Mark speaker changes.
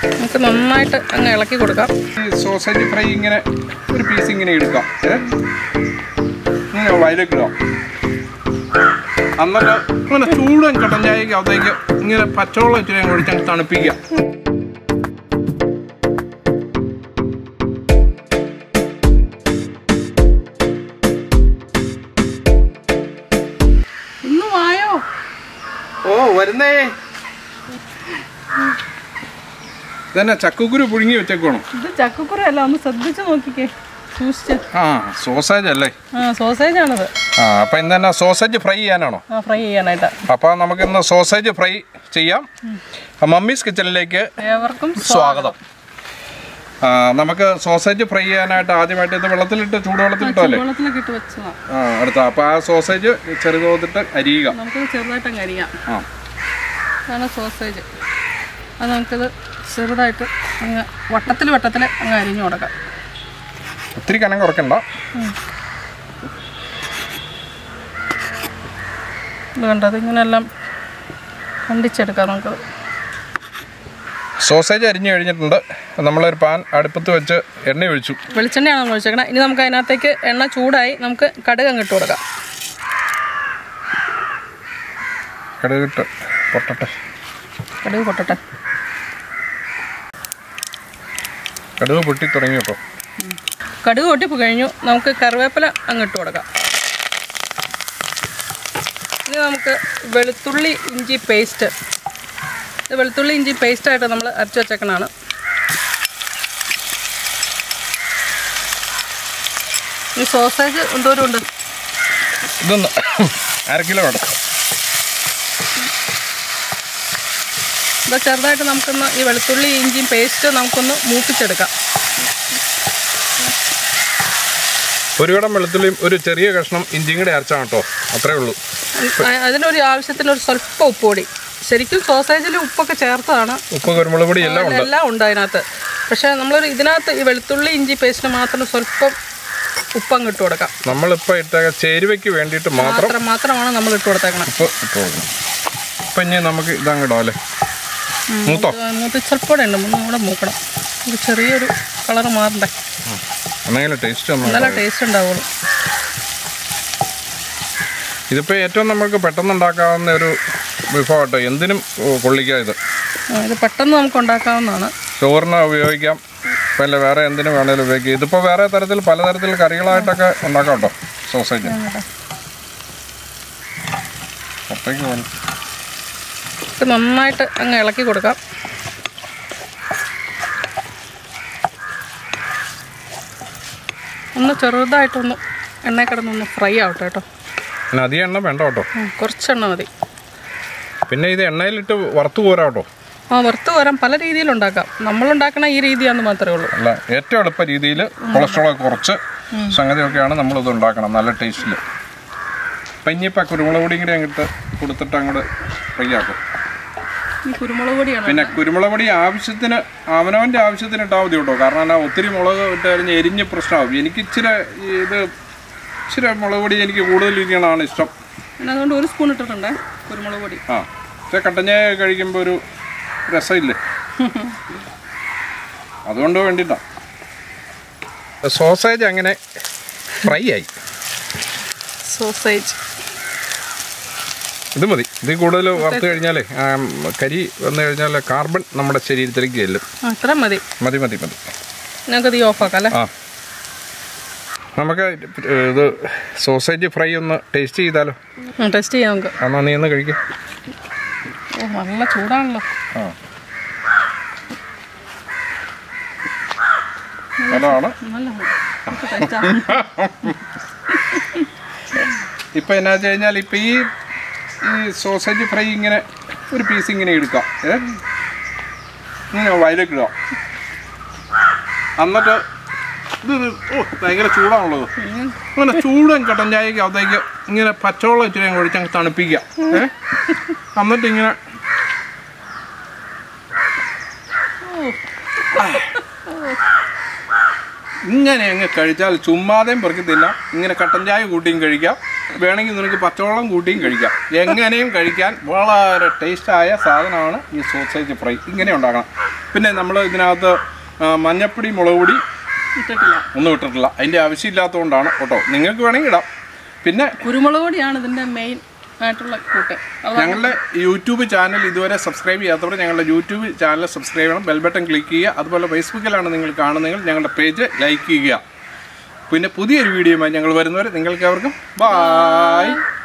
Speaker 1: നമുക്ക് നന്നായിട്ട് അങ്ങ് ഇളക്കി കൊടുക്കാം
Speaker 2: ഈ സോസേജ് ഫ്രൈ ഇങ്ങനെ ഒരു പീസ് ഇങ്ങനെ എടുക്കാം ഏ? ഇങ്ങനെ വയലേക്ക് ഇടാം എന്നിട്ട് ഇങ്ങനെ ചൂടൻ കട്ടൻ ചായക്ക് അകത്തേക്ക് ഇങ്ങനെ പച്ചവെള്ളം ഇച്ചിരി അങ്ങ് ഒഴിച്ച് അങ്ങ് തണുപ്പിക്കുക
Speaker 1: ഇന്ന് വായോ
Speaker 2: ഓ വരുന്നേ ഇതന്നെ ചക്കുക്കുരു പുഴുങ്ങി വെച്ചേക്കോണം
Speaker 1: ഇത് ചക്കക്കുറി അല്ല ഒന്ന് ശ്രദ്ധിച്ച് നോക്കിക്കേ സൂക്ഷിച്ച്
Speaker 2: ആ സോസേജ് അല്ലേ
Speaker 1: ആ സോസേജ് ആണത്
Speaker 2: ആ അപ്പം ഇന്ന് തന്നെ സോസേജ് ഫ്രൈ ചെയ്യാനാണോ
Speaker 1: ആ ഫ്രൈ ചെയ്യാനായിട്ട്
Speaker 2: അപ്പോൾ നമുക്ക് ഇന്ന് സോസേജ് ഫ്രൈ ചെയ്യാം ആ, മമ്മീസ് കിച്ചണിലേക്ക്
Speaker 1: ഏവർക്കും
Speaker 2: സ്വാഗതം ആ, നമുക്ക് സോസേജ് ഫ്രൈ ചെയ്യാനായിട്ട് ആദ്യമായിട്ട് ഇത് വെള്ളത്തിലിട്ട് ചൂടുവെള്ളത്തിലിട്ടോ അല്ലേ
Speaker 1: വെള്ളത്തിലൊക്കെ ഇട്ട് വെച്ചതാണ്
Speaker 2: ആ അടുത്ത അപ്പോൾ ആ സോസേജ് ചെറുതോതിട്ട് അരിയുക
Speaker 1: നമുക്ക് ചെറുതായിട്ട് അങ്ങ് അരിയാം
Speaker 2: ആ
Speaker 1: അതാണ് സോസേജ് അത് നമുക്കിത് ചെറുതായിട്ട് അങ്ങ് വട്ടത്തിൽ വട്ടത്തിൽ അങ്ങ് അരിഞ്ഞു കൊടുക്കാം
Speaker 2: ഒത്തിരി കനം കുറയ്ക്കണ്ട
Speaker 1: ഇത് കണ്ടത് ഇങ്ങനെല്ലാം കണ്ടിച്ചെടുക്കാം നമുക്കത്
Speaker 2: സോസേജ് അരിഞ്ഞു കഴിഞ്ഞിട്ടുണ്ട് നമ്മളൊരു പാൻ അടുപ്പത്ത് വെച്ച് എണ്ണ ഒഴിച്ചു
Speaker 1: വെളിച്ചെണ്ണയാണ് നമ്മൾ ഒഴിച്ചേക്കണം ഇനി നമുക്ക് അതിനകത്തേക്ക് എണ്ണ ചൂടായി നമുക്ക് കടുക് അങ്ങ് ഇട്ട് കൊടുക്കാം
Speaker 2: കടുകിട്ട് പൊട്ടട്ടെ
Speaker 1: കടുക് പൊട്ടട്ടെ
Speaker 2: കടുക് പൊട്ടി തുടങ്ങി കേട്ടോ
Speaker 1: കടുക് പൊട്ടിപ്പ് കഴിഞ്ഞു നമുക്ക് കറിവേപ്പില അങ്ങ് ഇട്ട് കൊടുക്കാം ഇനി നമുക്ക് വെളുത്തുള്ളി ഇഞ്ചി പേസ്റ്റ് ഇത് വെളുത്തുള്ളി ഇഞ്ചി പേസ്റ്റായിട്ട് നമ്മൾ അരച്ച് വെച്ചേക്കണതാണ് ഈ സോസേജ് എന്തോരം ഉണ്ട്
Speaker 2: ഇതൊന്ന് അര കിലോ വേണം
Speaker 1: ഇത് ചെറുതായിട്ട് നമുക്കൊന്ന് ഈ വെളുത്തുള്ളി ഇഞ്ചിയും പേസ്റ്റ് നമുക്കൊന്ന് മൂപ്പിച്ചെടുക്കാം
Speaker 2: ഒരു കടം വെളുത്തുള്ളിയും ഒരു ചെറിയ കഷ്ണം ഇഞ്ചിയും കൂടെ അരച്ചാണ് കേട്ടോ അത്രേ ഉള്ളൂ
Speaker 1: അ- അതിനൊരു ആവശ്യത്തിന് ഒരു സ്വല്പം ഉപ്പുപൊടി ശരിക്കും സോസേജിൽ ഉപ്പൊക്കെ ചേർത്തതാണ്
Speaker 2: ഉപ്പ് കുരുമുളക് പൊടി എല്ലാം ഉണ്ട്
Speaker 1: എല്ലാം ഉണ്ട് അതിനകത്ത് പക്ഷേ നമ്മളൊരു ഇതിനകത്ത് ഈ വെളുത്തുള്ളി ഇഞ്ചി പേസ്റ്റിന് മാത്രം സ്വല്പം ഉപ്പങ്ങ് ഇട്ട് കൊടുക്കാം
Speaker 2: നമ്മളിപ്പോൾ ഇട്ട ചേരുവയ്ക്ക് വേണ്ടിയിട്ട് മാത്രം
Speaker 1: മാത്രം മാത്രമാണ് നമ്മൾ ഇട്ട് കൊടുത്തേക്കണം
Speaker 2: ഉപ്പ് ഇട്ട് കൊടുക്കണം അപ്പം ഇനി നമുക്ക് ഇതങ്ങിടാം അല്ലേ മൂത്തോ
Speaker 1: മൂത്ത് ചെറുപ്പോടെ ഉണ്ട് ഒന്നും കൂടെ മൂക്കണം ഒരു ചെറിയൊരു കളർ മാറണ്ടേ
Speaker 2: എന്നെങ്കിലും ടേസ്റ്റ് ഒന്നും
Speaker 1: നല്ല ടേസ്റ്റ് ഉണ്ടാവുള്ളൂ
Speaker 2: ഇതിപ്പോൾ ഏറ്റവും നമുക്ക് പെട്ടെന്ന് ഉണ്ടാക്കാവുന്ന ഒരു വിഭവം കേട്ടോ എന്തിനും ഓ, കൊള്ളിക്കാം ഇത്
Speaker 1: ആ, ഇത് പെട്ടെന്ന് നമുക്ക് ഉണ്ടാക്കാവുന്നതാണ്
Speaker 2: ചോറിന് ഉപയോഗിക്കാം പിന്നെ വേറെ എന്തിനു വേണേലും ഉപയോഗിക്കാം ഇതിപ്പോൾ വേറെ തരത്തിൽ പലതരത്തിൽ കറികളായിട്ടൊക്കെ ഉണ്ടാക്കാം കേട്ടോ സോസേജ് പുറത്തേക്ക് പോകുന്നു
Speaker 1: ഇത് നന്നായിട്ട് അങ്ങ് ഇളക്കി കൊടുക്കാം ഒന്ന് ചെറുതായിട്ടൊന്ന് എണ്ണ കിടന്നൊന്ന് ഫ്രൈ ആവട്ടെ കേട്ടോ
Speaker 2: പിന്നെ അധികം എണ്ണ വേണ്ട കേട്ടോ
Speaker 1: ഉം, കുറച്ചെണ്ണ മതി
Speaker 2: പിന്നെ ഇത് എണ്ണയിലിട്ട് വറുത്ത് പോരാ കേട്ടോ
Speaker 1: ആ വറുത്ത് വരാൻ പല രീതിയിലുണ്ടാക്കാം നമ്മളുണ്ടാക്കണ ഈ രീതിയാന്ന് മാത്രമേ ഉള്ളൂ
Speaker 2: അല്ല ഏറ്റവും എളുപ്പ രീതിയിൽ കൊളസ്ട്രോൾ കുറച്ച് സംഗതിയൊക്കെയാണ് നമ്മളിത് ഉണ്ടാക്കണം നല്ല ടേസ്റ്റിൽ അപ്പം ഇനിയിപ്പോൾ കുരുമുളക് പൊടിയും കൂടി അങ്ങോട്ട് കൊടുത്തിട്ട് അങ്ങോട്ട് ഫ്രൈ ആക്കും
Speaker 1: ഈ കുരുമുളക് പൊടിയാണ്
Speaker 2: പിന്നെ കുരുമുളക് പൊടി ആവശ്യത്തിന് അവനവൻ്റെ ആവശ്യത്തിന് ഇട്ടാൽ മതി കേട്ടോ കാരണം എന്നാ ഒത്തിരി മുളക് ഇട്ട് കഴിഞ്ഞ് എരിഞ്ഞ് പ്രശ്നമാവും എനിക്ക് ഇച്ചിരി ഈ ഇത് ഇച്ചിരി മുളക് പൊടി എനിക്ക് കൂടുതൽ ഇരിക്കണതാണ് ഇഷ്ടം
Speaker 1: പിന്നെ അതുകൊണ്ട് ഒരു സ്പൂൺ ഇട്ടിട്ടുണ്ടേ കുരുമുളക് പൊടി
Speaker 2: ആ പക്ഷേ കട്ടഞ്ഞായ കഴിക്കുമ്പോൾ ഒരു രസമില്ലേ അതുകൊണ്ട് വേണ്ടിയിട്ടാണ് സോസേജ് അങ്ങനെ ഫ്രൈ ആയി
Speaker 1: സോസേജ്
Speaker 2: ഇത് മതി ഇത് കൂടുതൽ വറുത്ത് കഴിഞ്ഞാലേ ആ, കരി വന്നു കഴിഞ്ഞാൽ കാർബൺ നമ്മുടെ ശരീരത്തിലേക്ക് ചെല്ലും
Speaker 1: ആ ഇത്ര മതി
Speaker 2: മതി മതി മതി
Speaker 1: ഞങ്ങൾക്ക് ഇത് ഓഫാക്കാം അല്ലേ
Speaker 2: ആ നമുക്ക് ഇത് സോസേജ് ഫ്രൈ ഒന്ന് ടേസ്റ്റ് ചെയ്താലോ
Speaker 1: ടെസ്റ്റ് ചെയ്യാം നമുക്ക്
Speaker 2: എന്നാ നീ ഒന്ന് കഴിക്കുക
Speaker 1: ഓ നല്ല ചൂടാണല്ലോ
Speaker 2: ആ അതാണ്
Speaker 1: നല്ല ടേസ്റ്റാണ്
Speaker 2: ഇപ്പം എന്നാ വെച്ച് കഴിഞ്ഞാൽ ഇപ്പം ഈ ഈ സോസേജ് ഫ്രൈ ഇങ്ങനെ ഒരു പീസ് ഇങ്ങനെ എടുക്കാം ഏ ഇങ്ങനെ വയലേക്ക് ഇടാം എന്നിട്ട് ഇത് ഇത് ഓ ഭയങ്കര ചൂടാണുള്ളത് അങ്ങനെ ചൂടൻ കട്ടൻ ചായക്ക് അകത്തേക്ക് ഇങ്ങനെ പച്ചവെള്ളം ഇച്ചിരി അങ്ങ് ഒഴിച്ച് അങ്ങ് തണുപ്പിക്കുക ഏ എന്നിട്ട് ഇങ്ങനെ ഇങ്ങനെ അങ്ങ് കഴിച്ചാൽ ചുമ്മാതെയും പെറുക്കി തിന്നാം ഇങ്ങനെ കട്ടൻ ചായ കൂട്ടിയും കഴിക്കാം വേണമെങ്കിൽ നിനക്ക് പച്ചവെള്ളം കൂട്ടിയും കഴിക്കാം എങ്ങനെയും കഴിക്കാൻ വളരെ ടേസ്റ്റായ സാധനമാണ് ഈ സോസേജ് ഫ്രൈ ഇങ്ങനെ ഉണ്ടാക്കണം പിന്നെ നമ്മൾ ഇതിനകത്ത് ആ, മഞ്ഞപ്പൊടി മുളക് പൊടി
Speaker 1: ഇട്ടിട്ടില്ല
Speaker 2: ഒന്നും ഇട്ടിട്ടില്ല അതിൻ്റെ ആവശ്യമില്ലാത്തതുകൊണ്ടാണ് കേട്ടോ നിങ്ങൾക്ക് വേണമെങ്കിൽ ഇടാം പിന്നെ
Speaker 1: കുരുമുളക് പൊടിയാണ് ഇതിൻ്റെ മെയിൻ ആയിട്ടുള്ള കൂട്ട് അത്
Speaker 2: ഞങ്ങളുടെ യൂട്യൂബ് ചാനൽ ഇതുവരെ സബ്സ്ക്രൈബ് ചെയ്യാത്തവർ ഞങ്ങളുടെ യൂട്യൂബ് ചാനൽ സബ്സ്ക്രൈബ് ചെയ്യണം ബെൽ ബട്ടൺ ക്ലിക്ക് ചെയ്യുക അതുപോലെ ഫേസ്ബുക്കിലാണ് നിങ്ങൾ കാണുന്നതെങ്കിൽ ഞങ്ങളുടെ പേജ് ലൈക്ക് ചെയ്യുക പിന്നെ പുതിയൊരു വീഡിയോയുമായി ഞങ്ങൾ വരുന്നവരെ നിങ്ങൾക്ക് അവർക്കും ബായ്